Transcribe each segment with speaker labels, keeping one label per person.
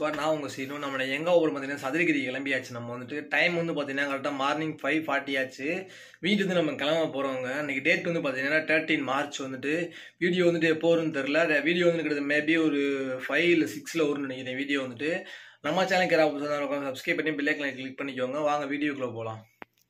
Speaker 1: squad நான் உங்கள் சீனும் நம்ம எங்கே ஊர் பார்த்தீங்கன்னா சதுரகிரி கிளம்பியாச்சு நம்ம வந்துட்டு டைம் வந்து பார்த்தீங்கன்னா கரெக்டாக மார்னிங் ஃபைவ் ஃபார்ட்டி ஆச்சு வீட்டு வந்து நம்ம கிளம்ப போகிறவங்க அன்றைக்கி டேட் வந்து பார்த்தீங்கன்னா தேர்ட்டீன் மார்ச் வந்துட்டு வீடியோ வந்துட்டு எப்போ வரும்னு தெரில வீடியோ வந்து கிட்டத்தட்ட மேபி ஒரு ஃபைவ் இல்லை சிக்ஸில் வரும்னு நினைக்கிறேன் வீடியோ வந்துட்டு நம்ம சேனலுக்கு யாராவது சப்ஸ்கிரைப் பண்ணி பிள்ளைகளை கிளிக் பண்ணிக்கோங்க வாங்க வீடியோக்குள்ளே போகலாம்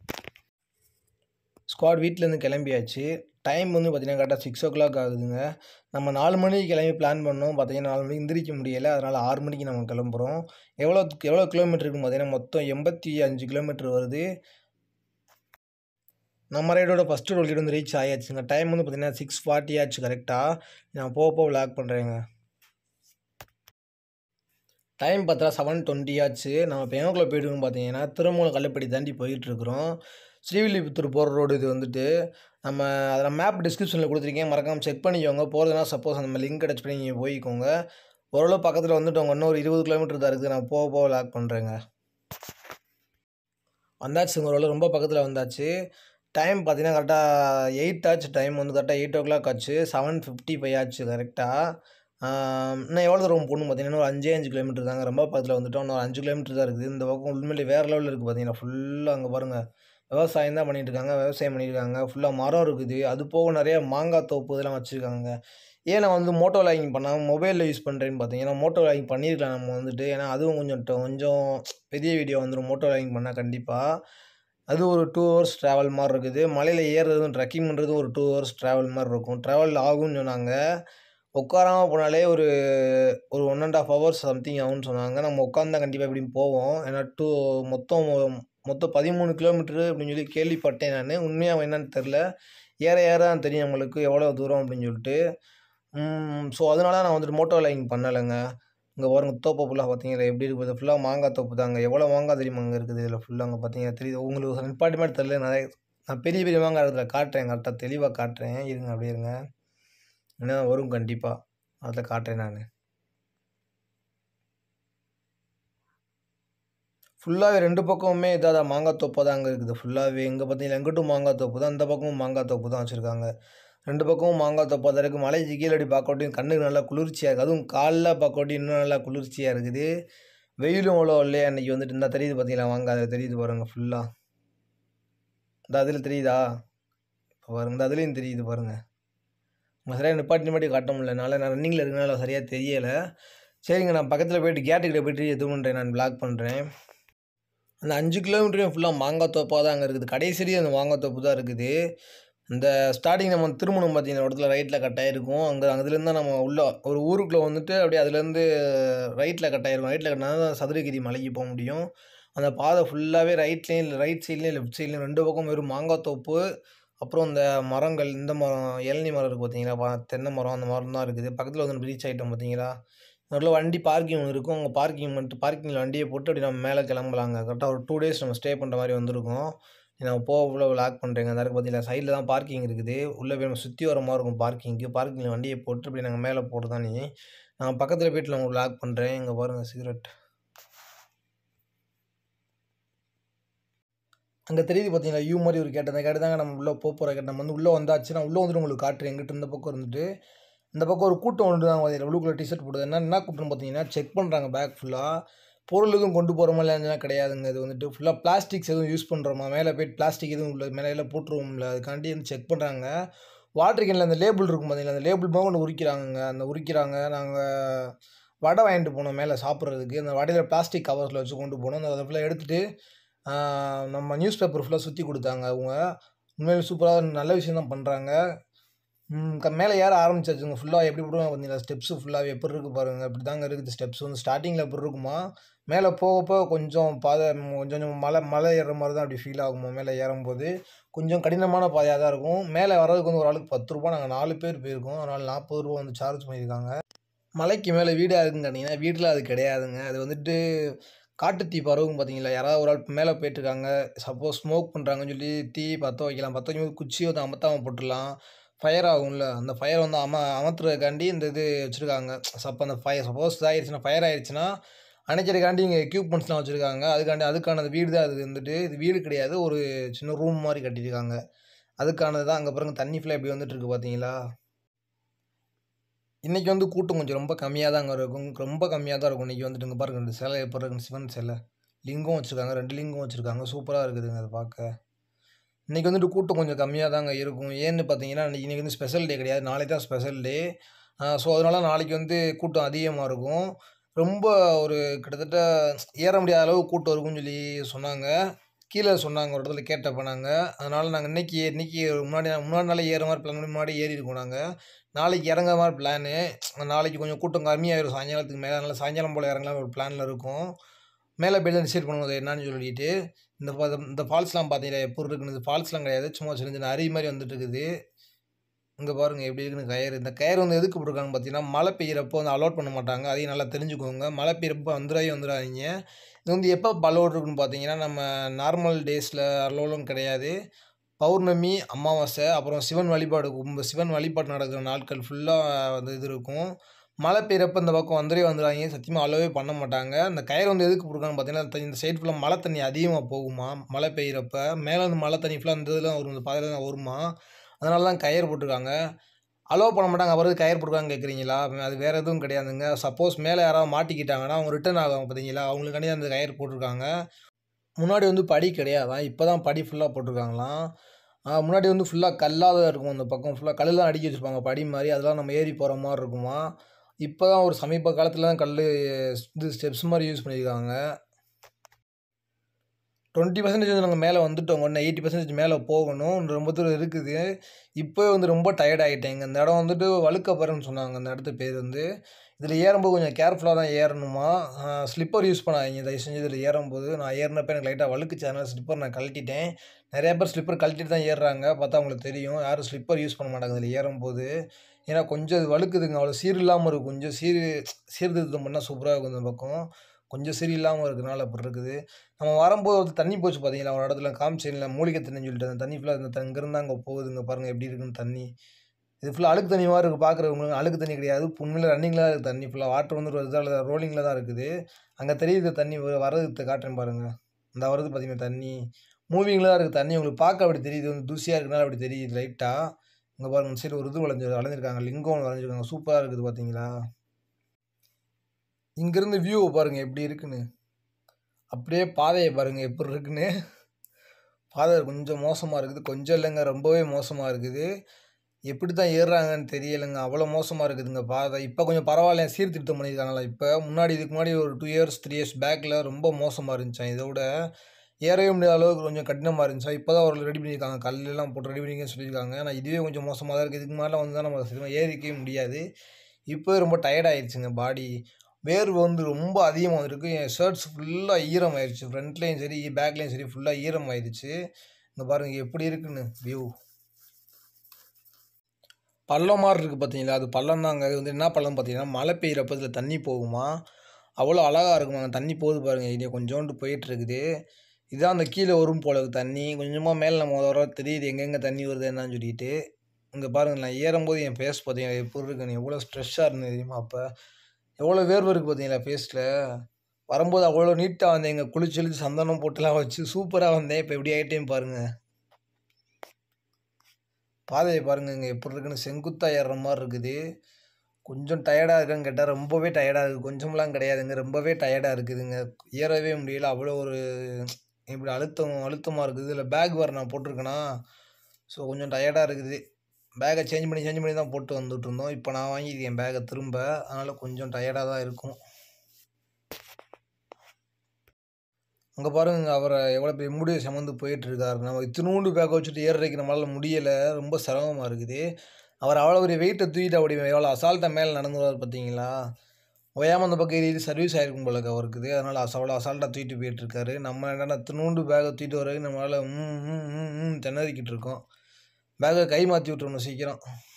Speaker 1: ஸ்குவாட் வீட்டிலேருந்து கிளம்பியாச்சு டைம் வந்து பார்த்தீங்கன்னா கரெக்டாக சிக்ஸ் ஓ கிளாக் ஆகுதுங்க நம்ம நாலு மணிக்கு கிளம்பி பிளான் பண்ணோம் பார்த்தீங்கன்னா நாலு மணிக்கு எந்திரிக்க முடியலை அதனால் ஆறு மணிக்கு நம்ம கிளம்புறோம் எவ்வளோ எவ்வளோ கிலோமீட்டருக்கு பார்த்தீங்கன்னா மொத்தம் எண்பத்தி அஞ்சு கிலோமீட்டர் வருது நம்ம ரைடோட ஃபஸ்ட்டு ரோல் வந்து ரீச் ஆயாச்சுங்க டைம் வந்து பார்த்தீங்கன்னா சிக்ஸ் ஃபார்ட்டி ஆச்சு கரெக்டாக நான் போக போக விளாக் பண்ணுறேங்க டைம் பார்த்தா செவன் டுவெண்ட்டி ஆச்சு நம்ம இப்போ எங்கக்குள்ளே போயிட்டுருக்கோம் பார்த்தீங்கன்னா திருமூல கல்லுப்படி தாண்டி போயிட்டுருக்குறோம் ஸ்ரீவில்லிபுத்தூர் போகிற ரோடு இது வந்துட்டு நம்ம அதில் மேப் டிஸ்கிரிப்ஷனில் கொடுத்துருக்கேன் மறக்காமல் செக் பண்ணிக்கோங்க போகிறதுனா சப்போஸ் அந்த லிங்க் அடிச்சு பண்ணி நீங்கள் போய்க்கோங்க ஓரளவு பக்கத்தில் வந்துட்டவங்க இன்னும் ஒரு இருபது கிலோமீட்டர் தான் இருக்குது நான் போக போக லாக் பண்ணுறேங்க வந்தாச்சுங்க ஓரளவு ரொம்ப பக்கத்தில் வந்தாச்சு டைம் பார்த்தீங்கன்னா கரெக்டாக எயிட் ஆச்சு டைம் வந்து கரெக்டாக எயிட் ஓ கிளாக் ஆச்சு செவன் ஃபிஃப்டி ஃபைவ் ஆச்சு கரெக்டாக இன்னும் எவ்வளோ தூரம் போகணும் பார்த்தீங்கன்னா ஒரு அஞ்சே அஞ்சு கிலோமீட்டர் தாங்க ரொம்ப பக்கத்தில் வந்துட்டோம் இன்னும் அஞ்சு கிலோமீட்டர் தான் இருக்குது இந்த பக்கம் உண்மையிலே வேறு லெவலில் இருக்குது பார்த்தீங்கன்னா ஃபுல்லாக அங்கே பாருங்கள் விவசாயம் தான் பண்ணிகிட்டு இருக்காங்க விவசாயம் பண்ணியிருக்காங்க ஃபுல்லாக மரம் இருக்குது அது போக நிறைய மாங்காய் தோப்பு இதெல்லாம் வச்சுருக்காங்க ஏன் நான் வந்து மோட்டோ லாகிங் பண்ணாமல் மொபைலில் யூஸ் பண்ணுறேன்னு பார்த்தீங்கன்னா மோட்டோ லாகிங் பண்ணியிருக்கலாம் நம்ம வந்துட்டு ஏன்னா அதுவும் கொஞ்சம் கொஞ்சம் பெரிய வீடியோ வந்துடும் மோட்டோ லாகிங் பண்ணால் கண்டிப்பாக அது ஒரு டூ ஹவர்ஸ் ட்ராவல் மாதிரி இருக்குது மலையில் ஏறுறதும் ட்ரெக்கிங் பண்ணுறதும் ஒரு டூ ஹவர்ஸ் ட்ராவல் மாதிரி இருக்கும் ட்ராவல் ஆகும்னு சொன்னாங்க உட்காராமல் போனாலே ஒரு ஒரு one and half hours something ஆகும்னு சொன்னாங்க நம்ம உட்காந்தா கண்டிப்பாக எப்படியும் போவோம் ஏன்னா டூ மொத்தம் மொத்தம் பதிமூணு கிலோமீட்ரு அப்படின்னு சொல்லி கேள்விப்பட்டேன் நான் உண்மையாக என்னன்னு தெரில ஏற ஏற தான் தெரியும் நம்மளுக்கு எவ்வளோ தூரம் அப்படின்னு சொல்லிட்டு ஸோ அதனால நான் வந்துட்டு மோட்டோ லைங் பண்ணலைங்க இங்கே பாருங்க தோப்பு ஃபுல்லாக பார்த்தீங்களா எப்படி இருக்குது ஃபுல்லாக மாங்காய் தோப்பு தாங்க எவ்வளோ மாங்காய் தெரியுமா அங்கே இருக்குது இதில் ஃபுல்லாக அங்கே பார்த்தீங்கன்னா தெரியுது உங்களுக்கு நிப்பாட்டி மாதிரி தெரில நிறைய நான் பெரிய பெரிய மாங்காய் இடத்துல காட்டுறேன் கரெக்டாக தெளிவாக காட்டுறேன் இருங்க அப்படியே இருங்க ஏன்னா வரும் கண்டிப்பாக அதில் காட்டுறேன் நான் ஃபுல்லாகவே ரெண்டு பக்கமுமே இதாக தான் மாங்காய் தோப்பாக தான் அங்கே இருக்குது ஃபுல்லாகவே இங்கே பார்த்தீங்கன்னா எங்கிட்டும் மாங்காய் தோப்பு தான் இந்த பக்கமும் மாங்காய் தோப்பு தான் வச்சுருக்காங்க ரெண்டு பக்கமும் மாங்காய் தோப்பாக தான் இருக்குது மலைக்கு கீழடி பார்க்கட்டும் கண்ணுக்கு நல்லா குளிர்ச்சியாக இருக்குது அதுவும் காலைல பார்க்கட்டும் இன்னும் நல்லா குளிர்ச்சியாக இருக்குது வெயிலும் அவ்வளோ இல்லையா அன்றைக்கி வந்துட்டு இந்த தெரியுது பார்த்தீங்களா வாங்க அதில் தெரியுது பாருங்கள் ஃபுல்லாக இந்த அதில் தெரியுதா இப்போ பாருங்க இந்த அதுலேயும் தெரியுது பாருங்கள் உங்கள் சரியாக நிப்பாட்டி நிப்பாட்டி காட்ட முடியலனால நான் ரன்னிங்கில் இருக்கனால சரியாக தெரியலை சரிங்க நான் பக்கத்தில் போயிட்டு கேட்டுக்கிட்ட போயிட்டு எது பண்ணுறேன் நான் பிளாக் பண்ணுறேன் அந்த அஞ்சு கிலோமீட்டரையும் ஃபுல்லாக மாங்காய் தோப்பாக தான் அங்கே இருக்குது கடைசிலேயே அந்த மாங்காய் தோப்பு தான் இருக்குது இந்த ஸ்டார்டிங் நம்ம திருமணம் பார்த்தீங்கன்னா இடத்துல ரைட்டில் கட்டாயிருக்கும் அங்கே அதுலேருந்து தான் நம்ம உள்ள ஒரு ஊருக்குள்ளே வந்துட்டு அப்படியே அதுலேருந்து ரைட்டில் கட்டாயிருக்கும் ரைட்டில் கட்டினா தான் சதுரகிரி மலைக்கு போக முடியும் அந்த பாதை ஃபுல்லாகவே ரைட்லேயும் இல்லை ரைட் சைட்லேயும் லெஃப்ட் சைட்லேயும் ரெண்டு பக்கம் வெறும் மாங்காய் தோப்பு அப்புறம் இந்த மரங்கள் இந்த மரம் இளநி மரம் இருக்குது பார்த்தீங்களா தென்னை மரம் அந்த மரம் தான் இருக்குது பக்கத்தில் வந்து ரீச் ஆகிட்டோம் பார்த்தீங்களா அதில் வண்டி பார்க்கிங் இருக்கும் அங்கே பார்க்கிங் பண்ணிட்டு பார்க்கிங்கில் வண்டியை போட்டு அப்படி நம்ம மேலே கிளம்பலாங்க கரெக்டாக ஒரு டூ டேஸ் நம்ம ஸ்டே பண்ணுற மாதிரி வந்திருக்கோம் நான் போக உள்ள லாக் பண்ணுறேங்க அந்த பார்த்தீங்களா சைடில் தான் பார்க்கிங் இருக்குது உள்ளே போய் நம்ம சுற்றி வர மாதிரி இருக்கும் பார்க்கிங்க்கு பார்க்கிங்கில் வண்டியை போட்டு அப்படி நாங்கள் மேலே போட்டு தான் நீ நான் பக்கத்தில் போய்ட்டு நான் உங்களுக்கு லாக் பண்ணுறேன் இங்கே பாருங்கள் சிகரெட் அங்கே தெரியுது பார்த்தீங்களா யூ மாதிரி ஒரு கேட்டு அந்த கேட்டு தாங்க நம்ம உள்ளே போக போகிற கேட்டு நம்ம வந்து உள்ளே வந்தாச்சு நான் உள்ளே வந்துட்டு உங்களுக்கு காட்டுறேன் எங்கிட்ட இந்த பக்கம் இருந்துட்டு இந்த பக்கம் ஒரு கூட்டம் ஒன்று தான் பார்த்தீங்கன்னா ப்ளூ கலர் டிஷர்ட் போடுது என்ன என்ன கூட்டம் பார்த்தீங்கன்னா செக் பண்ணுறாங்க பேக் ஃபுல்லாக பொருள் எதுவும் கொண்டு போகிறோமா இல்லைன்னா கிடையாதுங்க இது வந்துட்டு ஃபுல்லாக பிளாஸ்டிக்ஸ் எதுவும் யூஸ் பண்ணுறோமா மேலே போய்ட்டு பிளாஸ்டிக் எதுவும் இல்லை மேலே எல்லாம் போட்டுருவோம்ல அதுக்காண்டி வந்து செக் பண்ணுறாங்க வாட்டர் கேனில் அந்த லேபிள் இருக்கும் பார்த்தீங்களா அந்த லேபிள் போக ஒன்று உரிக்கிறாங்க அந்த உரிக்கிறாங்க நாங்கள் வடை வாங்கிட்டு போனோம் மேலே சாப்பிட்றதுக்கு அந்த வடையில் பிளாஸ்டிக் கவர்ஸில் வச்சு கொண்டு போனோம் அந்த அதை ஃபுல்லாக எடுத்துகிட்டு நம்ம நியூஸ் பேப்பர் ஃபுல்லாக சுற்றி கொடுத்தாங்க அவங்க உண்மையிலே சூப்பராக நல்ல விஷயம் தான் பண்ணுறாங்க மேலே ஏற ஆரம்பிச்சாச்சுங்க ஃபுல்லாக எப்படி போடுவாங்க பார்த்தீங்களா ஸ்டெப்ஸு ஃபுல்லாகவே எப்படி இருக்குது பாருங்கள் இப்படி தாங்க இருக்குது ஸ்டெப்ஸ் வந்து ஸ்டார்டிங்கில் எப்படி இருக்குமா மேலே போக போக கொஞ்சம் பாதை கொஞ்சம் கொஞ்சம் மலை மலை ஏறுற மாதிரி தான் அப்படி ஃபீல் ஆகுமா மேலே ஏறும்போது கொஞ்சம் கடினமான பாதையாக தான் இருக்கும் மேலே வர்றதுக்கு வந்து ஒரு ஆளுக்கு பத்து ரூபா நாங்கள் நாலு பேர் போயிருக்கோம் அதனால் நாற்பது ரூபா வந்து சார்ஜ் பண்ணியிருக்காங்க மலைக்கு மேலே வீடாக இருக்குன்னு கேட்டிங்கன்னா வீட்டில் அது கிடையாதுங்க அது வந்துட்டு காட்டுத்தீ பரவும் பார்த்தீங்களா யாராவது ஒரு ஆள் மேலே போயிட்டுருக்காங்க சப்போஸ் ஸ்மோக் பண்ணுறாங்கன்னு சொல்லி தீ பற்ற வைக்கலாம் பற்ற வைக்கும் குச்சி வந்து அமர்த்தாமல் போட்டுடலாம் ஃபயர் ஆகும்ல அந்த ஃபயர் வந்து அம அமர்த்துறதுக்காண்டி இந்த இது வச்சுருக்காங்க சப்போ அந்த ஃபயர் சப்போஸ் இதாகிடுச்சுன்னா ஃபயர் ஆயிடுச்சுன்னா அணைக்கிறதுக்காண்டி இங்கே எக்யூப்மெண்ட்ஸ்லாம் வச்சுருக்காங்க அதுக்காண்டி அதுக்கான வீடு தான் அது வந்துட்டு இது வீடு கிடையாது ஒரு சின்ன ரூம் மாதிரி கட்டியிருக்காங்க அதுக்கானது தான் அங்கே பாருங்க தண்ணி ஃபுல்லாக எப்படி வந்துட்டு இருக்கு பார்த்தீங்களா இன்றைக்கி வந்து கூட்டம் கொஞ்சம் ரொம்ப கம்மியாக தாங்க இருக்கும் ரொம்ப கம்மியாக தான் இருக்கும் இன்றைக்கி வந்துட்டு இங்கே பாருங்க ரெண்டு சிலை எப்படி இருக்குன்னு சிவன் சிலை லிங்கம் வச்சுருக்காங்க ரெண்டு லிங்கம் வச்சுருக்காங்க சூப்பராக இருக்குதுங்க அதை பார்க்க இன்றைக்கி வந்துட்டு கூட்டம் கொஞ்சம் கம்மியாக தாங்க இருக்கும் ஏன்னு பார்த்தீங்கன்னா இன்றைக்கி வந்து ஸ்பெஷல் டே கிடையாது நாளைக்கு தான் ஸ்பெஷல் டே ஸோ அதனால் நாளைக்கு வந்து கூட்டம் அதிகமாக இருக்கும் ரொம்ப ஒரு கிட்டத்தட்ட ஏற முடியாத அளவு கூட்டம் இருக்கும்னு சொல்லி சொன்னாங்க கீழே சொன்னாங்க ஒரு இடத்துல கேட்டப்போ நாங்கள் அதனால் நாங்கள் இன்றைக்கி இன்றைக்கி முன்னாடி முன்னாடி நாளே ஏற மாதிரி பிளான் பண்ணி முன்னாடி ஏறி இருக்கோம் நாங்கள் நாளைக்கு இறங்குற மாதிரி பிளானு நாளைக்கு கொஞ்சம் கூட்டம் கம்மியாயிடும் சாயங்காலத்துக்கு மேலே அதனால் சாயங்காலம் போல் இறங்கலாம் ஒரு பிளானில் இருக்கும் மேலே போய் தான் டிசைட் பண்ணுவோம் அது என்னன்னு சொல்லிட்டு இந்த பா- இந்த ஃபால்ஸ்லாம் பார்த்தீங்களா எப்படி இருக்குன்னு இந்த ஃபால்ஸ்லாம் கிடையாது சும்மா சின்ன சின்ன அருவி மாதிரி வந்துட்டு இருக்குது இங்கே பாருங்கள் எப்படி இருக்குன்னு கயிறு இந்த கயிறு வந்து எதுக்கு போட்டிருக்காங்கன்னு பார்த்தீங்கன்னா மழை பெய்யறப்போ வந்து அலோட் பண்ண மாட்டாங்க அதையும் நல்லா தெரிஞ்சுக்கோங்க மழை பெய்யறப்போ வந்துடாதே வந்துடாதீங்க இது வந்து எப்போ அலோட் இருக்குன்னு பார்த்தீங்கன்னா நம்ம நார்மல் டேஸில் அலோலும் கிடையாது பௌர்ணமி அமாவாசை அப்புறம் சிவன் வழிபாடு கும்ப சிவன் வழிபாடு நடக்கிற நாட்கள் ஃபுல்லாக வந்து இது இருக்கும் மழை பெய்யறப்ப இந்த பக்கம் வந்துடே வந்துடாதீங்க சத்தியமாக அலோவே பண்ண மாட்டாங்க இந்த கயிறு வந்து எதுக்கு போட்டிருக்காங்கன்னு பார்த்தீங்கன்னா இந்த சைடு ஃபுல்லாக மழை தண்ணி அதிகமாக போகுமா மழை பெய்யறப்ப மேலே வந்து மழை தண்ணி ஃபுல்லாக இந்த இதில் வரும் இந்த பாதையில் தான் வருமா அதனால தான் கயிறு போட்டிருக்காங்க அலோவ் பண்ண மாட்டாங்க அப்புறம் கயிறு போட்டிருக்காங்க கேட்குறீங்களா அது வேறு எதுவும் கிடையாதுங்க சப்போஸ் மேலே யாராவது மாட்டிக்கிட்டாங்கன்னா அவங்க ரிட்டர்ன் ஆகும் பார்த்தீங்களா அவங்களுக்காண்டி அந்த கயிறு போட்டிருக்காங்க முன்னாடி வந்து படி கிடையாதான் இப்போ தான் படி ஃபுல்லாக போட்டிருக்காங்களாம் ஆ, முன்னாடி வந்து ஃபுல்லாக கல்லாக தான் இருக்கும் அந்த பக்கம் ஃபுல்லாக கல்லெலாம் அடுக்கி வச்சுருப்பாங்க படி மாதிரி அதெல்லாம் நம்ம ஏறி போகிற மாதிரி இருக்குமா இப்போ தான் ஒரு சமீப காலத்தில் தான் கல் இது ஸ்டெப்ஸ் மாதிரி யூஸ் பண்ணியிருக்காங்க டுவெண்ட்டி பர்சன்டேஜ் வந்து நாங்கள் மேலே வந்துட்டோம் ஒன்று எயிட்டி பர்சன்டேஜ் மேலே போகணும் இன்னும் ரொம்ப தூரம் இருக்குது இப்போ வந்து ரொம்ப டயர்ட் ஆகிட்டேங்க இந்த இடம் வந்துட்டு வழுக்கப்பாறைன்னு சொன்னாங்க அந்த இடத்து பேர் வந்து இதில் ஏறும்போது கொஞ்சம் கேர்ஃபுல்லாக தான் ஏறணுமா ஸ்லிப்பர் யூஸ் பண்ணாதீங்க தயவு செஞ்சு இதில் ஏறும்போது நான் ஏறினப்ப எனக்கு லைட்டாக வழுக்குச்சு அதனால் ஸ்லிப்பர் நான் கழட்டிட்டேன் நிறைய பேர் ஸ்லிப்பர் கழட்டிட்டு தான் ஏறுறாங்க பார்த்தா அவங்களுக்கு தெரியும் யாரும் ஸ்லிப்பர் யூஸ் பண்ண மாட்டாங்க இதில் ஏறும்போது ஏன்னா கொஞ்சம் இது வழுக்குதுங்க அவ்வளோ சீர் இல்லாமல் இருக்கும் கொஞ்சம் சீர் சீர்திருத்தம் பண்ணால் சூப்பராக இருக்கும் இந்த பக்கம் கொஞ்சம் சீர் இல்லாமல் இருக்கனால அப்படி இருக்குது நம்ம வரும்போது வந்து தண்ணி போச்சு பார்த்தீங்களா ஒரு இடத்துல காமிச்சேன்ல மூலிகை தண்ணின்னு சொல்லிட்டு அந்த தண்ணி ஃபுல்லாக இந்த இங்கேருந்து அங்கே போகுதுங்க பாருங்கள் எப்படி இருக்குன்னு தண்ணி இது ஃபுல்லாக அழுக்கு தண்ணி மாதிரி இருக்குது பார்க்குறவங்களுக்கு அழுக்கு தண்ணி கிடையாது உண்மையில ரன்னிங்கில் தான் இருக்குது தண்ணி ஃபுல்லாக வாட்டர் வந்து ஒரு இதில் ரோலிங்கில் தான் இருக்குது அங்கே தெரியுது தண்ணி வ- வர்றது காட்டுறேன் பாருங்கள் இந்த வருது பார்த்தீங்கன்னா தண்ணி மூவிங்கில் தான் இருக்குது தண்ணி உங்களுக்கு பார்க்க அப்படி தெரியுது வந்து தூசியாக இருக்கனால அப்படி தெரியுது லைட்டாக இங்கே பாருங்க சரி ஒரு இது வளைஞ்சு வளைஞ்சிருக்காங்க லிங்கம் ஒன்று வளைஞ்சிருக்காங்க சூப்பராக இருக்குது பார்த்தீங்களா இங்கேருந்து வியூவை பாருங்கள் எப்படி இருக்குன்னு அப்படியே பாதையை பாருங்கள் எப்படி இருக்குன்னு பாதை கொஞ்சம் மோசமாக இருக்குது கொஞ்சம் இல்லைங்க ரொம்பவே மோசமாக இருக்குது எப்படி தான் ஏறுறாங்கன்னு தெரியலைங்க அவ்வளோ மோசமாக இருக்குதுங்க பாதை இப்போ கொஞ்சம் பரவாயில்ல சீர்திருத்தம் பண்ணியிருக்காங்களா இப்போ முன்னாடி இதுக்கு முன்னாடி ஒரு டூ இயர்ஸ் த்ரீ இயர்ஸ் பேக்கில் ரொம்ப மோசமாக இருந்துச்சான் இதை விட ஏறவே முடியாத அளவுக்கு கொஞ்சம் கடினமாக இருந்துச்சா இப்போ தான் ஒரு ரெடி பண்ணியிருக்காங்க கல்லெல்லாம் போட்டு ரெடி பண்ணிக்கன்னு சொல்லியிருக்காங்க ஆனால் இதுவே கொஞ்சம் மோசமாக தான் இருக்குது இதுக்கு மேலே வந்து தான் நம்ம சீக்கிரமா ஏறிக்கவே முடியாது இப்போ ரொம்ப டயர்ட் ஆயிடுச்சுங்க பாடி வேர்வை வந்து ரொம்ப அதிகமாக வந்திருக்கு என் ஷர்ட்ஸ் ஃபுல்லாக ஈரம் ஆயிடுச்சு ஃப்ரண்ட்லேயும் சரி பேக்லேயும் சரி ஃபுல்லாக ஈரம் ஆயிடுச்சு இங்கே பாருங்கள் எப்படி இருக்குன்னு வியூ பள்ளம் மாதிரி இருக்குது பார்த்தீங்களா அது பள்ளம் தாங்க அது வந்து என்ன பள்ளம் பார்த்தீங்கன்னா மழை பெய்கிறப்ப இதில் தண்ணி போகுமா அவ்வளோ அழகாக இருக்குமாங்க தண்ணி போகுது பாருங்கள் இங்கே கொஞ்சோண்டு போயிட்டு இருக்குது இதான் அந்த கீழே வரும் போல இருக்கு தண்ணி கொஞ்சமாக மேலே நம்ம வர தெரியுது எங்கெங்கே தண்ணி வருது என்னன்னு சொல்லிட்டு இங்கே பாருங்கள் நான் ஏறும்போது என் ஃபேஸ் பார்த்தீங்கன்னா எப்படி இருக்குன்னு எவ்வளோ ஸ்ட்ரெஸ்ஸாக இருந்தது தெரியுமா அப்போ எவ்வளோ வேர்வை இருக்குது பார்த்தீங்களா ஃபேஸில் வரும்போது அவ்வளோ நீட்டாக வந்தேன் எங்கள் குளிச்சு இழுத்து சந்தனம் போட்டுலாம் வச்சு சூப்பராக வந்தேன் இப்போ எப்படி ஆகிட்டேன் பாருங்கள் பாதையை பாருங்க இங்கே எப்படி இருக்குன்னு செங்குத்தாக ஏறுற மாதிரி இருக்குது கொஞ்சம் டயர்டாக இருக்கான்னு கேட்டால் ரொம்பவே டயர்டாக இருக்குது கொஞ்சம்லாம் கிடையாதுங்க ரொம்பவே டயர்டாக இருக்குதுங்க ஏறவே முடியல அவ்வளோ ஒரு இப்படி அழுத்தம் அழுத்தமாக இருக்குது இதில் பேக் வேறு நான் போட்டிருக்கேனா ஸோ கொஞ்சம் டயர்டாக இருக்குது பேக்கை சேஞ்ச் பண்ணி சேஞ்ச் பண்ணி தான் போட்டு வந்துட்டு இருந்தோம் இப்போ நான் வாங்கியிருக்கேன் பேக்கை திரும்ப அதனால் கொஞ்சம் டயர்டாக தான் இருக்கும் அங்கே பாருங்க அவரை எவ்வளோ பெரிய முடியை சுமந்து போயிட்டு இருக்காரு நம்ம இத்தினூண்டு பேக்கை வச்சுட்டு ஏறுறதுக்கு நம்மளால் முடியலை ரொம்ப சிரமமாக இருக்குது அவர் அவ்வளோ பெரிய வெயிட்டை தூக்கிட்டு அப்படி எவ்வளோ அசால்ட்டாக மேலே நடந்து வர்றாரு பார்த்தீங்களா ஓயாமல் அந்த பக்கம் ஏறி சர்வீஸ் ஆகிருக்கும் போல இருக்கு அவருக்கு அதனால் அச அவ்வளோ அசால்ட்டாக தூக்கிட்டு போயிட்டு இருக்காரு நம்ம என்னன்னா இத்தினூண்டு பேக்கை தூக்கிட்டு வர்றதுக்கு நம்மளால் ம் ம் ம் ம் திணறிக்கிட்டு இருக்கோம் பேக்கை கை மாற்றி விட்டுறணும் சீக்கிரம்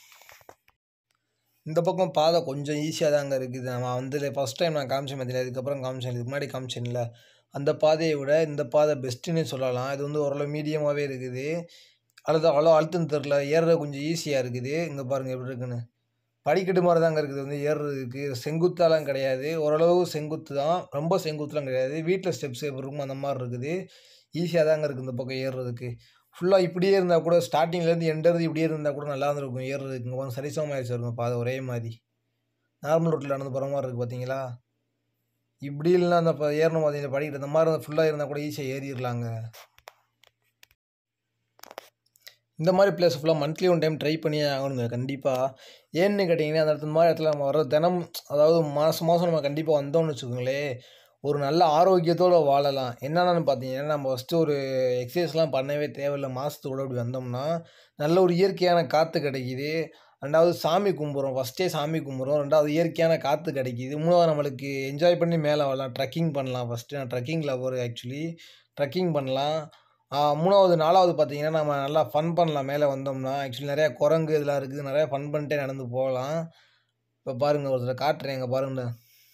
Speaker 1: இந்த பக்கம் பாதை கொஞ்சம் ஈஸியாக தாங்க இருக்குது நான் வந்து ஃபஸ்ட் டைம் நான் காமிச்சேன் பார்த்தீங்களா இதுக்கப்புறம் காமிச்சேன் இதுக்கு முன்னாடி காமிச்சேன்ல அந்த பாதையை விட இந்த பாதை பெஸ்ட்டுன்னே சொல்லலாம் இது வந்து ஓரளவு மீடியமாகவே இருக்குது அல்லது அவ்வளோ அழுத்தம் தெரில ஏறுறது கொஞ்சம் ஈஸியாக இருக்குது இங்கே பாருங்கள் எப்படி இருக்குன்னு படிக்கட்டு மாதிரி தாங்க இருக்குது வந்து ஏறுறதுக்கு செங்குத்தாலாம் கிடையாது ஓரளவு செங்குத்து தான் ரொம்ப செங்குத்துலாம் கிடையாது வீட்டில் ஸ்டெப்ஸ் எப்படி இருக்கும் அந்த மாதிரி இருக்குது ஈஸியாக தாங்க இருக்குது இந்த பக்கம் ஏறுறதுக்கு ஃபுல்லாக இப்படியே இருந்தால் கூட ஸ்டார்டிங்லேருந்து எண்டறது இப்படியே இருந்தால் கூட நல்லா இருந்திருக்கும் ஏறுறதுக்கு இங்கே வந்து சரிசமமாகிடுச்சு இருக்கும் பாதை ஒரே மாதிரி நார்மல் ரோட்டில் நடந்து போகிற மாதிரி இருக்குது பார்த்தீங்களா இப்படி இல்லைனா அந்த இப்போ ஏறணும் பார்த்தீங்களா படிக்கிட்டு இந்த மாதிரி ஃபுல்லாக இருந்தால் கூட ஈஸியாக ஏறிடலாங்க இந்த மாதிரி பிளேஸ் ஃபுல்லாக மந்த்லி ஒன் டைம் ட்ரை பண்ணியே ஆகணுங்க கண்டிப்பாக ஏன்னு கேட்டிங்கன்னா அந்த இடத்துல மாதிரி இடத்துல நம்ம வர தினம் அதாவது மாதம் மாதம் நம்ம கண்டிப்பாக வந்தோம்னு வச்சுக்கோங்களேன் ஒரு நல்ல ஆரோக்கியத்தோடு வாழலாம் என்னென்னு பார்த்தீங்கன்னா நம்ம ஃபஸ்ட்டு ஒரு எக்ஸசைஸ்லாம் பண்ணவே தேவையில்லை மாதத்துக்கூட அப்படி வந்தோம்னா நல்ல ஒரு இயற்கையான காற்று கிடைக்கிது ரெண்டாவது சாமி கும்பிட்றோம் ஃபஸ்ட்டே சாமி கும்பிட்றோம் ரெண்டாவது இயற்கையான காற்று கிடைக்கிது மூணாவது நம்மளுக்கு என்ஜாய் பண்ணி மேலே வரலாம் ட்ரெக்கிங் பண்ணலாம் ஃபஸ்ட்டு நான் ட்ரெக்கிங் லவர் ஆக்சுவலி ட்ரெக்கிங் பண்ணலாம் மூணாவது நாலாவது பார்த்தீங்கன்னா நம்ம நல்லா ஃபன் பண்ணலாம் மேலே வந்தோம்னா ஆக்சுவலி நிறையா குரங்கு இதெல்லாம் இருக்குது நிறையா ஃபன் பண்ணிட்டே நடந்து போகலாம் இப்போ பாருங்கள் ஒருத்தர் காட்டுறேன் இங்கே பாருங்க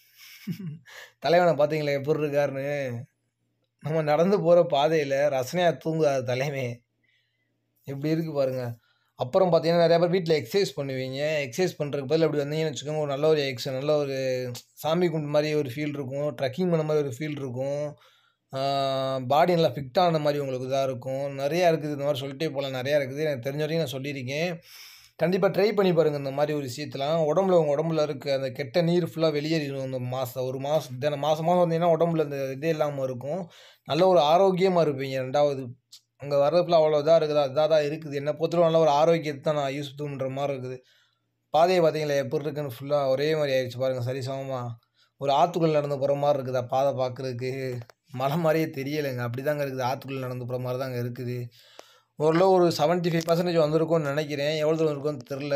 Speaker 1: தலைவனை பார்த்தீங்களா எப்படி இருக்காருன்னு நம்ம நடந்து போகிற பாதையில் ரசனையாக தூங்குறாரு தலைமை எப்படி இருக்குது பாருங்கள் அப்புறம் பார்த்தீங்கன்னா நிறையா பேர் வீட்டில் எக்ஸசைஸ் பண்ணுவீங்க எக்ஸசைஸ் பண்ணுறதுக்கு பதில் அப்படி வந்தீங்கன்னு வச்சுக்கோங்க ஒரு நல்ல ஒரு எக்ஸ் நல்ல ஒரு சாமி கும்பிட்டு மாதிரி ஒரு ஃபீல் இருக்கும் ட்ரெக்கிங் பண்ண மாதிரி ஒரு ஃபீல் இருக்கும் பாடி நல்லா ஃபிட் ஆன மாதிரி உங்களுக்கு இதாக இருக்கும் நிறையா இருக்குது இந்த மாதிரி சொல்லிட்டே போகலாம் நிறையா இருக்குது எனக்கு தெரிஞ்ச வரைக்கும் நான் சொல்லியிருக்கேன் கண்டிப்பாக ட்ரை பண்ணி பாருங்கள் இந்த மாதிரி ஒரு விஷயத்தெலாம் உடம்புல உங்கள் உடம்புல இருக்க அந்த கெட்ட நீர் ஃபுல்லாக வெளியேறிடும் இந்த மாதம் ஒரு மாதம் தினம் மாதம் மாதம் வந்தீங்கன்னா உடம்புல இந்த இதே இல்லாமல் இருக்கும் நல்ல ஒரு ஆரோக்கியமாக இருப்பீங்க ரெண்டாவது அங்கே வர்றதுல அவ்வளோ இதாக இருக்குதா இதாக தான் இருக்குது என்னை பொறுத்தவரை நல்ல ஒரு ஆரோக்கியத்தை தான் நான் யூஸ் பண்ணுற மாதிரி இருக்குது பாதையை பார்த்தீங்களா எப்படி இருக்குன்னு ஃபுல்லாக ஒரே மாதிரி ஆயிடுச்சு பாருங்கள் சரி சமமாக ஒரு ஆற்றுக்குள்ளே நடந்து போகிற மாதிரி இருக்குதா பாதை பார்க்குறதுக்கு மலை மாதிரியே தெரியலைங்க அப்படி தாங்க இருக்குது ஆற்றுக்குள்ளே நடந்து போகிற மாதிரி தாங்க இருக்குது ஓரளவு ஒரு செவன்ட்டி ஃபைவ் பர்சன்டேஜ் வந்திருக்கும்னு நினைக்கிறேன் எவ்வளோ தூரம் இருக்கும்னு தெரில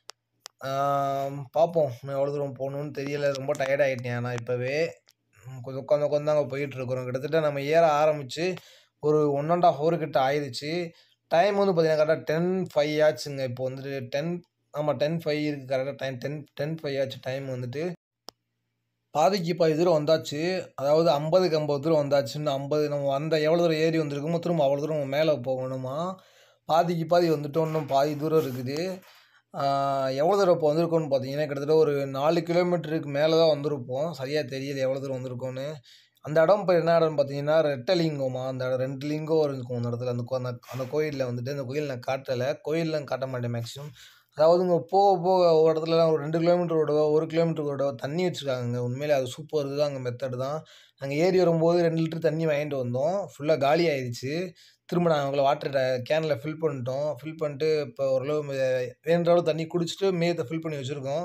Speaker 1: பார்ப்போம் இன்னும் எவ்வளோ தூரம் போகணுன்னு தெரியலை ரொம்ப டயர்ட் ஆகிட்டேன் நான் இப்போவே கொஞ்சம் உட்காந்து உட்காந்து அங்கே போயிட்டுருக்குறோம் கிட்டத்தட்ட நம்ம ஏற ஆரம்பித்து ஒரு ஒன் அண்ட் ஆஃப் ஹவர் கிட்ட ஆயிடுச்சு டைம் வந்து பார்த்தீங்கன்னா கரெக்டாக டென் ஃபைவ் ஆச்சுங்க இப்போ வந்துட்டு டென் ஆமாம் டென் ஃபைவ் இருக்குது கரெக்டாக டைம் டென் டென் ஃபைவ் ஆச்சு டைம் வந்துட்டு பாதிக்கு பாதி தூரம் வந்தாச்சு அதாவது ஐம்பதுக்கு ஐம்பது தூரம் வந்தாச்சுன்னு ஐம்பது நம்ம வந்த எவ்வளோ தூரம் ஏறி வந்திருக்கோமோ திரும்ப அவ்வளோ தூரம் நம்ம மேலே போகணுமா பாதிக்கு பாதி வந்துட்டோம் இன்னும் பாதி தூரம் இருக்குது எவ்வளோ தூரம் இப்போ வந்திருக்கோன்னு பார்த்தீங்கன்னா கிட்டத்தட்ட ஒரு நாலு கிலோமீட்டருக்கு மேலே தான் வந்திருப்போம் சரியாக தெரியல எவ்வளோ தூரம் வந்திருக்கோன்னு அந்த இடம் இப்போ என்ன இடம்னு பார்த்தீங்கன்னா ரெட்டலிங்கமா அந்த இடம் ரெண்டு லிங்கம் இருக்கும் அந்த இடத்துல அந்த கோ- அந்த அந்த கோயிலில் வந்துட்டு அந்த கோயில் நான் காட்டலை கோயிலில் காட்ட மாட்டேன் மேக்ஸிமம் அதாவது இங்கே போக போக ஒரு இடத்துலலாம் ஒரு ரெண்டு கிலோமீட்டர் விடவோ ஒரு கிலோமீட்டர் விடவோ தண்ணி வச்சுருக்காங்க உண்மையிலே அது சூப்பர் இதுதான் அங்கே மெத்தடு தான் நாங்கள் ஏறி வரும்போது ரெண்டு லிட்டர் தண்ணி வாங்கிட்டு வந்தோம் ஃபுல்லாக காலி ஆயிடுச்சு திரும்ப நாங்கள் அவங்கள வாட்டர் கேனில் ஃபில் பண்ணிட்டோம் ஃபில் பண்ணிட்டு இப்போ ஓரளவு மே- வேணுன்ற அளவு தண்ணி குடிச்சிட்டு மேயத்தை ஃபில் பண்ணி வச்சுருக்கோம்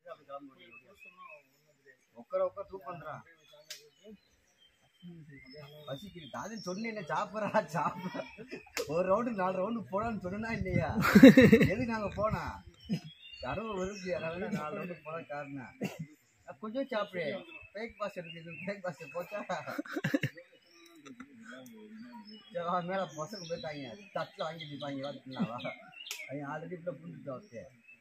Speaker 2: உட்கார உட்கார தூக்கம் பசிக்குது அதுன்னு சொன்னேன் சாப்பிட்றா சாப்பிட்றா ஒரு ரவுண்டுக்கு நாலு ரவுண்டு போடான்னு சொன்னா இல்லையா எதுக்கு நாங்க போனா யாரோ வருது யாராவது நாலு ரவுண்டுக்கு போனா காரணம் அஹ் கொஞ்சம் சாப்பிடு பிரேக் பாஸ் எடுக்குது பிரேக் பாஸ் போச்சா சரி வா மேலே பசங்க போயிட்டாங்க தட்டில் வாங்கி நிற்பாங்க வாத்திங்களா வா அவங்க ஆல்ரெடி இப்போ புரிஞ்சுட்டு ஓகே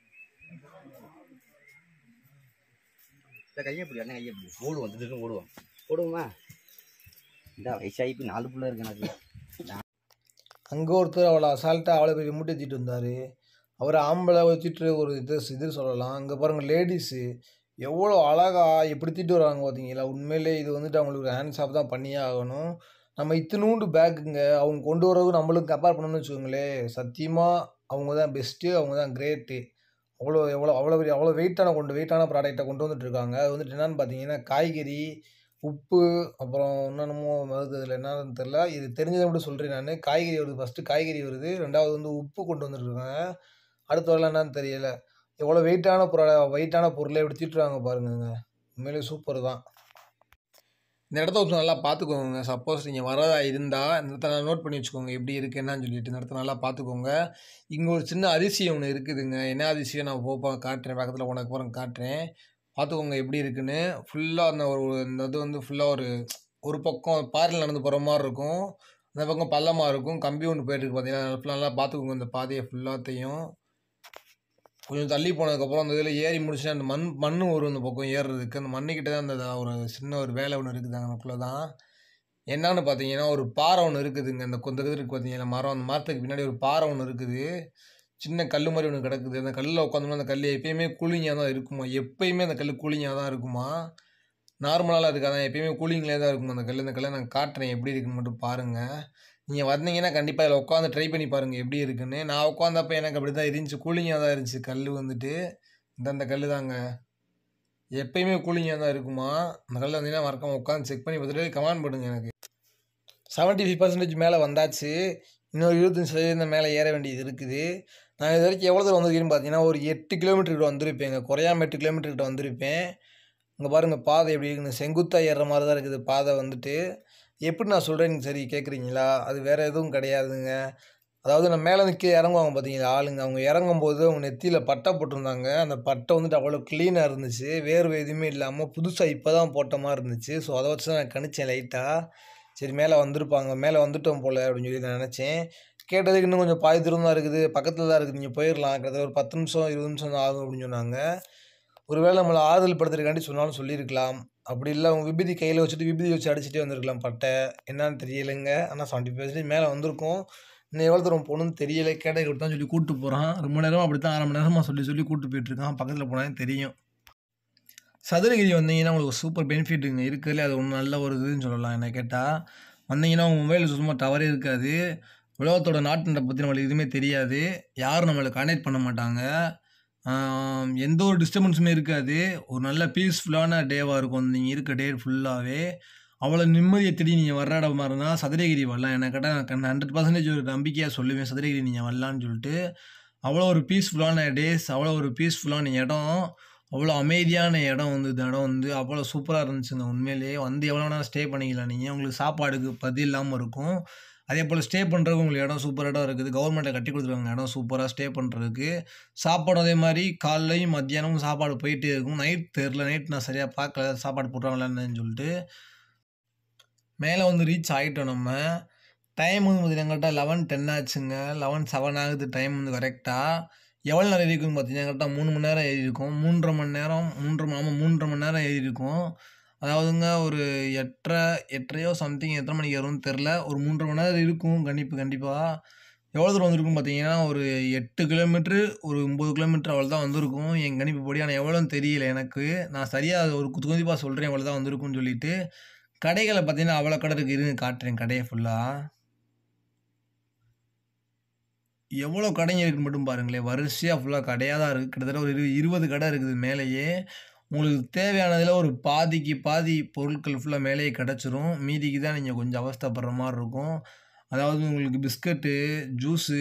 Speaker 2: இந்த கையை பிடி அண்ணன் கையை பிடி ஓடுவோம் திடீர்னு ஓடுவோம் ஓடுவோமா இந்த வயசாகி இப்போ நாலு பிள்ளை இருக்கு எனக்கு
Speaker 1: அங்கே ஒருத்தர் அவ்வளோ அசால்ட்டாக அவ்வளோ பெரிய மூட்டை தூக்கிட்டு வந்தார் அவர் ஆம்பளை வச்சுட்டு ஒரு இது இது சொல்லலாம் அங்கே பாருங்கள் லேடிஸு எவ்வளோ அழகாக எப்படி தூக்கிட்டு வராங்க பார்த்தீங்களா உண்மையிலே இது வந்துட்டு அவங்களுக்கு ஹேண்ட்ஸ் ஆஃப் தான் பண்ணியே ஆகணும் நம்ம இத்தினூண்டு பேக்குங்க அவங்க கொண்டு வரது நம்மளுக்கு கம்பேர் பண்ணணும்னு வச்சுக்கோங்களேன் சத்தியமாக அவங்க தான் பெஸ்ட்டு அவங்க தான் கிரேட்டு அவ்வளோ எவ்வளோ அவ்வளோ பெரிய அவ்வளோ வெயிட்டான கொண்டு வெயிட்டான ப்ராடக்ட்டை கொண்டு வந்துட்டு இருக்காங்க அது வந்துட்டு என்னன்னு பார்த்தீங்கன்னா காய்கறி உப்பு அப்புறம் இன்னொன்னமோ வருது அதில் என்னன்னு தெரில இது தெரிஞ்சதை மட்டும் சொல்கிறேன் நான் காய்கறி வருது ஃபஸ்ட்டு காய்கறி வருது ரெண்டாவது வந்து உப்பு கொண்டு வந்துருக்காங்க அடுத்து வரல என்னன்னு தெரியல எவ்வளோ வெயிட்டான பொருளை வெயிட்டான பொருளை எப்படி தீட்டுறாங்க பாருங்கங்க உண்மையிலேயே சூப்பர் தான் இந்த இடத்த கொஞ்சம் நல்லா பார்த்துக்கோங்க சப்போஸ் நீங்கள் வரதா இருந்தால் இந்த இடத்த நல்லா நோட் பண்ணி வச்சுக்கோங்க எப்படி இருக்குது என்னன்னு சொல்லிட்டு இந்த இடத்த நல்லா பார்த்துக்கோங்க இங்கே ஒரு சின்ன அதிசயம் ஒன்று இருக்குதுங்க என்ன அதிசயம் நான் போப்பா காட்டுறேன் பக்கத்தில் உனக்கு போகிறேன் காட்டுறேன் பார்த்துக்கோங்க எப்படி இருக்குன்னு ஃபுல்லாக அந்த ஒரு இந்த இது வந்து ஃபுல்லாக ஒரு ஒரு பக்கம் பாறையில் நடந்து போகிற மாதிரி இருக்கும் அந்த பக்கம் பள்ளமாக இருக்கும் கம்பி ஒன்று போயிட்டுருக்கு பார்த்தீங்கன்னா ஃபுல்லாக நல்லா பார்த்துக்கோங்க இந்த பாதையை ஃபுல்லாத்தையும் கொஞ்சம் தள்ளி போனதுக்கப்புறம் அந்த இதில் ஏறி முடிச்சுட்டு அந்த மண் மண் வரும் இந்த பக்கம் ஏறுறதுக்கு அந்த மண்ணுக்கிட்ட தான் அந்த ஒரு சின்ன ஒரு வேலை ஒன்று இருக்குது அங்கனக்குள்ளே தான் என்னன்னு பார்த்தீங்கன்னா ஒரு பாறை ஒன்று இருக்குதுங்க அந்த கொந்த இது இருக்குது பார்த்தீங்கன்னா மரம் அந்த மரத்துக்கு பின்னாடி ஒரு பாறை ஒன்று இருக்குது சின்ன கல் மாதிரி ஒன்று கிடக்குது அந்த கல்லில் உட்காந்தோம்னா அந்த கல் எப்பயுமே கூலிங்காக தான் இருக்குமா எப்பயுமே அந்த கல் கூலிங்காக தான் இருக்குமா நார்மலாலாம் இருக்காதான் எப்பயுமே கூலிங்லேயே தான் இருக்கும் அந்த கல் அந்த கல்லை நான் காட்டுறேன் எப்படி இருக்குன்னு மட்டும் பாருங்கள் நீங்கள் வந்தீங்கன்னா கண்டிப்பாக இதில் உட்காந்து ட்ரை பண்ணி பாருங்கள் எப்படி இருக்குன்னு நான் உட்காந்தப்ப எனக்கு அப்படி தான் இருந்துச்சு கூலிங்காக தான் இருந்துச்சு கல் வந்துட்டு இந்த அந்த கல் தாங்க எப்பயுமே கூலிங்காக தான் இருக்குமா அந்த கல்லில் வந்தீங்கன்னா மறக்காம உட்காந்து செக் பண்ணி பார்த்துட்டு கமெண்ட் பண்ணுங்க எனக்கு செவன்ட்டி ஃபைவ் பர்சன்டேஜ் மேலே வந்தாச்சு இன்னொரு இருபத்தஞ்சி சதவீதம் மேலே ஏற வேண்டியது இருக்குது நான் இது வரைக்கும் எவ்வளோ தூரம் வந்திருக்கேன்னு பார்த்தீங்கன்னா ஒரு எட்டு கிலோமீட்டர் கிட்ட வந்திருப்பேங்க குறையாம எட்டு கிலோமீட்டர் கிட்ட வந்திருப்பேன் இங்கே பாருங்கள் பாதை எப்படி இருக்குன்னு செங்குத்தாக ஏறுற மாதிரி தான் இருக்குது பாதை வந்துட்டு எப்படி நான் சொல்கிறேன்னு சரி கேட்குறீங்களா அது வேறு எதுவும் கிடையாதுங்க அதாவது நான் மேலே நிற்க இறங்குவாங்க பார்த்தீங்களா ஆளுங்க அவங்க இறங்கும்போது அவங்க நெத்தியில் பட்டை போட்டிருந்தாங்க அந்த பட்டை வந்துட்டு அவ்வளோ க்ளீனாக இருந்துச்சு வேர்வை எதுவுமே இல்லாமல் புதுசாக இப்போ தான் போட்ட மாதிரி இருந்துச்சு ஸோ அதை வச்சு தான் நான் கணிச்சேன் லைட்டாக சரி மேலே வந்திருப்பாங்க மேலே வந்துட்டோம் போல் அப்படின்னு சொல்லி நான் நினச்சேன் கேட்டதுக்கு இன்னும் கொஞ்சம் பாதி தூரம் தான் இருக்குது பக்கத்தில் தான் இருக்குது நீங்கள் போயிடலாம் கிட்டத்தட்ட ஒரு பத்து நிமிஷம் இருபது நிமிஷம் தான் ஆகும் அப்படின்னு சொன்னாங்க ஒருவேளை நம்மளை ஆறுதல் படுத்துறதுக்காண்டி சொன்னாலும் சொல்லியிருக்கலாம் அப்படி இல்லை அவங்க விபூதி கையில் வச்சுட்டு விபூதி வச்சு அடிச்சுட்டே வந்திருக்கலாம் பட்டை என்னன்னு தெரியலைங்க ஆனால் செவன்ட்டி பர்சன்டேஜ் மேலே வந்திருக்கும் இன்னும் எவ்வளோ தூரம் போகணும்னு தெரியல கேட்டதுக்கு தான் சொல்லி கூப்பிட்டு போகிறான் ரொம்ப நேரமாக அப்படி தான் அரை மணி நேரமாக சொல்லி சொல்லி கூப்பிட்டு போயிட்டுருக்கான் பக்கத்தில் போனாலும் தெரியும் சதுரகிரி வந்தீங்கன்னா உங்களுக்கு சூப்பர் பெனிஃபிட்டுங்க இருக்கிறதுல அது ஒன்று நல்ல ஒரு இதுன்னு சொல்லலாம் என்ன கேட்டால் வந்தீங்கன்னா உங்கள் மொபைல் சுத்தமாக டவரே இருக்காது உலகத்தோட நாட்டு நடப்பை பற்றி நம்மளுக்கு எதுவுமே தெரியாது யாரும் நம்மளை கனெக்ட் பண்ண மாட்டாங்க ஆம், எந்த ஒரு டிஸ்டர்பன்ஸுமே இருக்காது ஒரு நல்ல பீஸ்ஃபுல்லான டேவாக இருக்கும் நீங்கள் இருக்க டே ஃபுல்லாகவே அவ்வளோ நிம்மதியை தேடி நீங்கள் வர்ற இடமா இருந்தால் சதுரகிரி வரலாம் எனக்கு கேட்டால் ஹண்ட்ரட் பர்சன்டேஜ் ஒரு நம்பிக்கையாக சொல்லுவேன் சதுரகிரி நீங்கள் வரலான்னு சொல்லிட்டு அவ்வளோ ஒரு பீஸ்ஃபுல்லான டேஸ் அவ்வளோ ஒரு பீஸ்ஃபுல்லான இடம் அவ்வளோ அமைதியான இடம் வந்து இந்த இடம் வந்து அவ்வளோ சூப்பராக இருந்துச்சுங்க உண்மையிலேயே வந்து எவ்வளோ நேரம் ஸ்டே பண்ணிக்கலாம் நீங்கள் உங்களுக்கு சாப்பாடுக்கு பதில் இல்லாமல் இருக்கும் அதே போல் ஸ்டே பண்ணுறதுக்கு உங்களுக்கு இடம் சூப்பர் இடம் இருக்குது கவர்மெண்ட்டில் கட்டி கொடுத்துருக்காங்க இடம் சூப்பராக ஸ்டே பண்ணுறதுக்கு சாப்பாடு அதே மாதிரி காலைலையும் மத்தியானமும் சாப்பாடு போயிட்டே இருக்கும் நைட் தெரில நைட் நான் சரியாக பார்க்கல சாப்பாடு போடுறாங்களான்னு சொல்லிட்டு மேலே வந்து ரீச் ஆகிட்டோம் நம்ம டைம் வந்து பார்த்தீங்கன்னா கரெக்டாக லெவன் டென் ஆச்சுங்க லெவன் செவன் ஆகுது டைம் வந்து கரெக்டாக எவ்வளோ நேரம் ஏறி இருக்குன்னு பார்த்தீங்கன்னா கரெக்டாக மூணு மணி நேரம் ஏறி இருக்கும் மூன்றரை மணி நேரம் மூன்றரை மணி ஆமாம் மூன்றரை மணி நேரம் ஏறி இருக்கும் அதாவதுங்க ஒரு எட்டரை எட்டரையோ சம்திங் எத்தனை மணிக்கு வரும்னு தெரில ஒரு மூன்றரை மணி நேரம் இருக்கும் கண்டிப்பாக கண்டிப்பாக எவ்வளோ தூரம் வந்திருக்கும் பார்த்தீங்கன்னா ஒரு எட்டு கிலோமீட்ரு ஒரு ஒம்பது கிலோமீட்டர் அவ்வளோ தான் வந்திருக்கும் என் கணிப்பு படி ஆனால் எவ்வளோன்னு தெரியல எனக்கு நான் சரியாக ஒரு குத்து குதிப்பாக சொல்கிறேன் எவ்வளோ தான் வந்திருக்கும்னு சொல்லிட்டு கடைகளை பார்த்தீங்கன்னா அவ்வளோ கடை இருக்குது இருங்க காட்டுறேன் கடையை ஃபுல்லாக எவ்வளோ கடைங்க இருக்குன்னு மட்டும் பாருங்களேன் வரிசையாக ஃபுல்லாக கடையாக தான் இருக்குது கிட்டத்தட்ட ஒரு இரு இருபது கடை இருக்குது மேலேயே உங்களுக்கு தேவையானதில் ஒரு பாதிக்கு பாதி பொருட்கள் ஃபுல்லாக மேலேயே கிடச்சிரும் மீதிக்கு தான் நீங்கள் கொஞ்சம் அவஸ்தைப்படுற மாதிரி இருக்கும் அதாவது உங்களுக்கு பிஸ்கட்டு ஜூஸு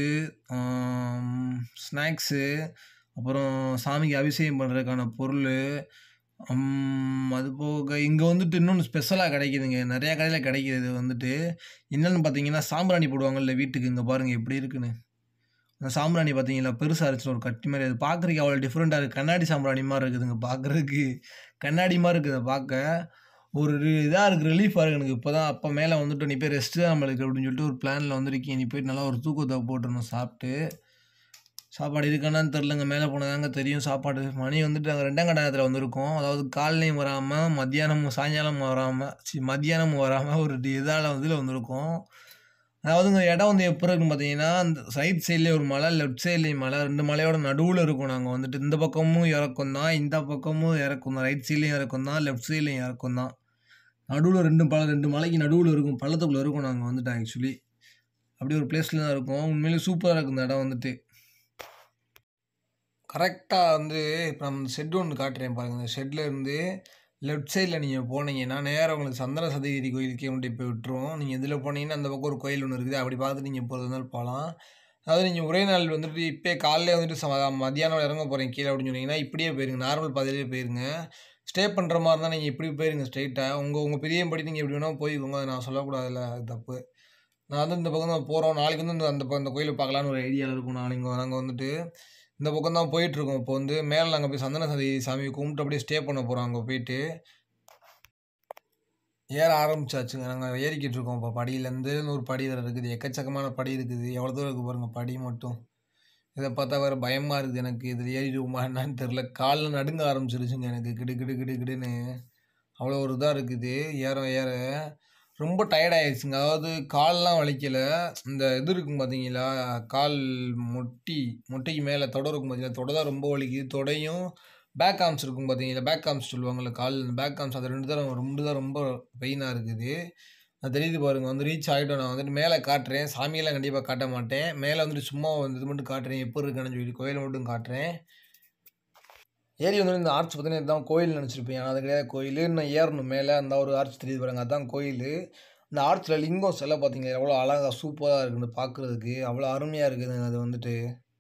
Speaker 1: ஸ்நாக்ஸு அப்புறம் சாமிக்கு அபிஷேகம் பண்ணுறதுக்கான பொருள் அது போக இங்கே வந்துட்டு இன்னொன்று ஸ்பெஷலாக கிடைக்குதுங்க நிறையா கடையில் கிடைக்கிது வந்துட்டு என்னென்னு பார்த்தீங்கன்னா சாம்பிராணி போடுவாங்கல்ல வீட்டுக்கு இங்கே பாருங்கள் எப்படி இருக்குன்னு அந்த சாம்பிராணி பார்த்தீங்களா பெருசாக இருந்துச்சு ஒரு கட்டி மாதிரி அது பார்க்குறதுக்கு அவ்வளோ டிஃப்ரெண்ட்டாக இருக்குது கண்ணாடி சாம்பிராணி மாதிரி இருக்குதுங்க பார்க்குறதுக்கு கண்ணாடி மாதிரி இருக்குது அதை பார்க்க ஒரு இதாக இருக்குது ரிலீஃபாக இருக்குது எனக்கு இப்போ தான் அப்போ மேலே வந்துட்டு நீ போய் ரெஸ்ட்டு தான் நம்மளுக்கு அப்படின்னு சொல்லிட்டு ஒரு பிளானில் வந்திருக்கேன் நீ போயிட்டு நல்லா ஒரு தூக்கத்தை போட்டுருணும் சாப்பிட்டு சாப்பாடு இருக்கானான்னு தெரிலங்க மேலே போனதாங்க தெரியும் சாப்பாடு மணி வந்துட்டு நாங்கள் ரெண்டாம் கட்டாயத்தில் வந்திருக்கோம் அதாவது காலையும் வராமல் மத்தியானமும் சாயங்காலமும் வராமல் சி மத்தியானமும் வராமல் ஒரு இதால் இதில் வந்திருக்கோம் அதாவதுங்க இடம் வந்து எப்போ இருக்குன்னு பார்த்தீங்கன்னா அந்த சைட் சைட்லேயே ஒரு மலை லெஃப்ட் சைட்லேயும் மலை ரெண்டு மலையோட நடுவில் இருக்கும் நாங்கள் வந்துட்டு இந்த பக்கமும் இறக்கம் தான் இந்த பக்கமும் இறக்கம் தான் ரைட் சைட்லேயும் இறக்கம் தான் லெஃப்ட் சைட்லேயும் இறக்கம் தான் நடுவில் ரெண்டு பல ரெண்டு மலைக்கு நடுவில் இருக்கும் பள்ளத்துக்குள்ளே இருக்கும் நாங்கள் வந்துட்டு ஆக்சுவலி அப்படி ஒரு பிளேஸில் தான் இருக்கும் உண்மையிலேயே சூப்பராக இருக்கும் இந்த இடம் வந்துட்டு கரெக்டாக வந்து இப்போ நம்ம ஷெட் ஒன்று காட்டுறேன் பாருங்கள் இந்த ஷெட்டில் இருந்து லெஃப்ட் சைடில் நீங்கள் போனீங்கன்னா நேராக உங்களுக்கு சந்தன சதகிரி கோயிலுக்கே கொண்டு போய் விட்டுரும் நீங்கள் இதில் போனீங்கன்னா அந்த பக்கம் ஒரு கோயில் ஒன்று இருக்குது அப்படி பார்த்து நீங்கள் போகிறது இருந்தாலும் போகலாம் அதாவது நீங்கள் ஒரே நாள் வந்துட்டு இப்போ காலையிலே வந்துட்டு ச- மத்தியானம் இறங்க போகிறீங்க கீழே அப்படின்னு சொன்னீங்கன்னா இப்படியே போயிருங்க நார்மல் பாதையிலே போயிருங்க ஸ்டே பண்ணுற மாதிரி இருந்தால் நீங்கள் இப்படி போயிருங்க ஸ்ட்ரைட்டாக உங்கள் உங்கள் பிரியம்படி நீங்கள் எப்படி வேணால் போய்க்கோங்க அதை நான் சொல்லக்கூடாதுல்ல அது தப்பு நான் வந்து இந்த பக்கம் தான் போகிறோம் நாளைக்கு வந்து இந்த அந்த பக்கம் இந்த கோயிலை பார்க்கலான்னு ஒரு ஐடியாவில் இருக்கும் நாளைக்கு நாங்கள் வந்துட்டு இந்த பக்கம் தான் போயிட்டுருக்கோம் இப்போ வந்து மேலே நாங்கள் போய் சந்தன சதி சாமியை கும்பிட்டு அப்படியே ஸ்டே பண்ண போகிறோம் அங்கே போயிட்டு ஏற ஆரம்பிச்சாச்சுங்க நாங்கள் ஏறிக்கிட்டு இருக்கோம் இப்போ படியிலேருந்து ஒரு படி வேறு இருக்குது எக்கச்சக்கமான படி இருக்குது எவ்வளோ தூரம் இருக்குது பாருங்கள் படி மட்டும் இதை பார்த்தா வேறு பயமாக இருக்குது எனக்கு இதில் ஏறிடுவோமா என்னன்னு தெரில காலில் நடுங்க ஆரம்பிச்சிருச்சுங்க எனக்கு கிடு கிடு கிடு கிடுன்னு அவ்வளோ ஒரு இதாக இருக்குது ஏற ஏற ரொம்ப டயர்ட் ஆயிடுச்சுங்க அதாவது கால்லாம் வலிக்கல இந்த இது இருக்கும் பார்த்தீங்களா கால் முட்டி முட்டிக்கு மேலே தொடை இருக்கும் பார்த்தீங்களா தொடை தான் ரொம்ப வலிக்குது தொடையும் பேக் ஆர்ம்ஸ் இருக்கும் பார்த்தீங்களா பேக் ஆர்ம்ஸ் சொல்லுவாங்கள்ல கால் பேக் ஆர்ம்ஸ் அது ரெண்டு தான் ரெண்டு தான் ரொம்ப பெயினாக இருக்குது அது தெரியுது பாருங்க வந்து ரீச் ஆகிட்டோம் நான் வந்துட்டு மேலே காட்டுறேன் சாமியெல்லாம் கண்டிப்பாக காட்ட மாட்டேன் மேலே வந்துட்டு சும்மா வந்து இது மட்டும் காட்டுறேன் எப்போ இருக்குன்னு சொல்லி கோயிலை மட்டும் காட்டுறேன் ஏரி வந்து இந்த ஆர்ச் பார்த்தீங்கன்னா இதுதான் கோயில் நினச்சிருப்பேன் ஆனால் அது கிடையாது கோயில் இன்னும் ஏறணும் மேலே அந்த ஒரு ஆர்ச் தெரியுது பாருங்க அதுதான் கோயில் இந்த ஆர்ச்சில் லிங்கம் சிலை பார்த்தீங்களா எவ்வளோ அழகாக சூப்பராக இருக்குது பார்க்குறதுக்கு அவ்வளோ அருமையாக இருக்குதுங்க அது வந்துட்டு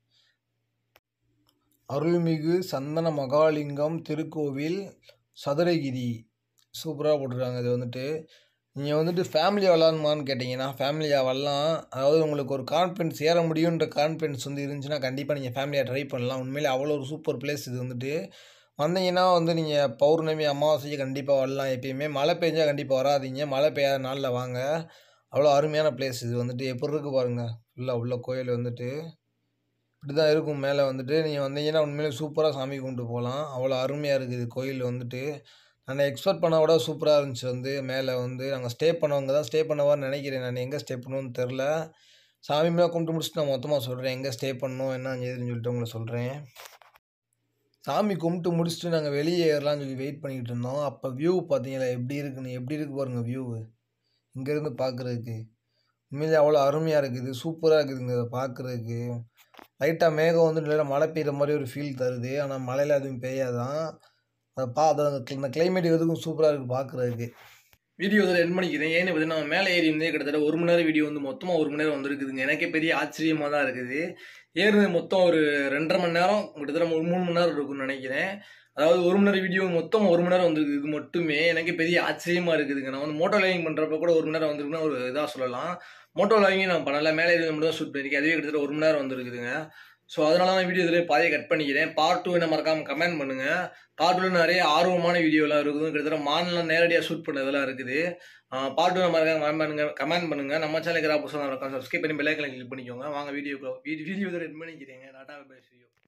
Speaker 1: அருள்மிகு சந்தன மகாலிங்கம் திருக்கோவில் சதுரகிரி சூப்பராக போட்டிருக்காங்க இது வந்துட்டு நீங்கள் வந்துட்டு ஃபேமிலியாக விளாட்ணுமான்னு கேட்டிங்கன்னா ஃபேமிலியாக வரலாம் அதாவது உங்களுக்கு ஒரு கான்ஃபிடன்ஸ் ஏற முடியுன்ற கான்ஃபிடன்ஸ் வந்து இருந்துச்சுன்னா கண்டிப்பாக நீங்கள் ஃபேமிலியாக ட்ரை பண்ணலாம் உண்மையிலே அவ்வளோ ஒரு சூப்பர் பிளேஸ் இது வந்துட்டு வந்தீங்கன்னா வந்து நீங்கள் பௌர்ணமி அமாவாசைக்கு கண்டிப்பாக வரலாம் எப்பயுமே மழை பெஞ்சா கண்டிப்பாக வராதீங்க மழை பெய்யாத நாளில் வாங்க அவ்வளோ அருமையான பிளேஸ் இது வந்துட்டு எப்படி இருக்குது பாருங்கள் ஃபுல்லாக உள்ள கோயில் வந்துட்டு இப்படி தான் இருக்கும் மேலே வந்துட்டு நீங்கள் வந்தீங்கன்னா உண்மையிலே சூப்பராக சாமி கும்பிட்டு போகலாம் அவ்வளோ அருமையாக இருக்குது கோயில் வந்துட்டு நான் எக்ஸ்பெக்ட் பண்ண விட சூப்பராக இருந்துச்சு வந்து மேலே வந்து நாங்கள் ஸ்டே பண்ணவங்க தான் ஸ்டே பண்ணவான்னு நினைக்கிறேன் நான் எங்கே ஸ்டே பண்ணுவோன்னு தெரில சாமி மேலே கும்பிட்டு முடிச்சுட்டு நான் மொத்தமாக சொல்கிறேன் எங்கே ஸ்டே பண்ணணும் என்ன ஏதுன்னு சொல்லிட்டு உங்களை சொல்கிறேன் சாமி கும்பிட்டு முடிச்சுட்டு நாங்கள் வெளியே ஏறலாம்னு சொல்லி வெயிட் பண்ணிக்கிட்டு இருந்தோம் அப்போ வியூ பார்த்தீங்களா எப்படி இருக்குன்னு எப்படி இருக்கு பாருங்கள் வியூவு இங்கேருந்து பார்க்குறதுக்கு உண்மையிலே அவ்வளோ அருமையாக இருக்குது சூப்பராக இருக்குதுங்க அதை பார்க்குறதுக்கு லைட்டாக மேகம் வந்து நல்லா மழை பெய்கிற மாதிரி ஒரு ஃபீல் தருது ஆனால் மழையில் எதுவும் பெய்யாதான் அதை பா அதை அந்த இந்த கிளைமேட் எதுக்கும் சூப்பராக இருக்குது பார்க்குறதுக்கு வீடியோ இதில் என் பண்ணிக்கிறேன் ஏன்னு பார்த்தீங்கன்னா நம்ம மேலே ஏறி இருந்தே கிட்டத்தட்ட ஒரு மணி நேரம் வீடியோ வந்து மொத்தமாக ஒரு மணி நேரம் வந்துருக்குதுங்க எனக்கே பெரிய ஆச்சரியமாக தான் இருக்குது ஏறுனது மொத்தம் ஒரு ரெண்டரை மணி நேரம் கிட்டத்தட்ட ஒரு மூணு மணி நேரம் இருக்கும்னு நினைக்கிறேன் அதாவது ஒரு மணி நேரம் வீடியோ மொத்தம் ஒரு மணி நேரம் வந்திருக்கு இது மட்டுமே எனக்கு பெரிய ஆச்சரியமாக இருக்குதுங்க நான் வந்து மோட்டோ லைவிங் பண்ணுறப்ப கூட ஒரு மணி நேரம் வந்திருக்குன்னா ஒரு இதாக சொல்லலாம் மோட்டோ லைவிங் நான் பண்ணல மேலே ஏறி மட்டும் தான் ஷூட் பண்ணியிருக்கேன் அதுவே கிட்டத்தட்ட ஒரு மணி நேரம் வந்துருக்குதுங்க ஸோ அதனால நான் வீடியோ இதில் பாதியை கட் பண்ணிக்கிறேன் பார்ட் டூ என்ன மறக்காமல் கமெண்ட் பண்ணுங்கள் பார்ட் டூவில் நிறைய ஆர்வமான வீடியோலாம் இருக்குது கிட்டத்தட்ட மாநிலம் நேரடியாக ஷூட் பண்ணதெல்லாம் இருக்குது பார்ட் டூ மறக்காம கமெண்ட் பண்ணுங்க கமெண்ட் பண்ணுங்க நம்ம சேனலுக்கு புதுசாக இருக்கும் சப்ஸ்கிரைப் பண்ணி பெல்லைக்கலை கிளிக் பண்ணிக்கோங்க வாங்க வீடியோ வீடியோ இதில் ரெட் பண்ணிக்கிறீங்க டாட்டா பை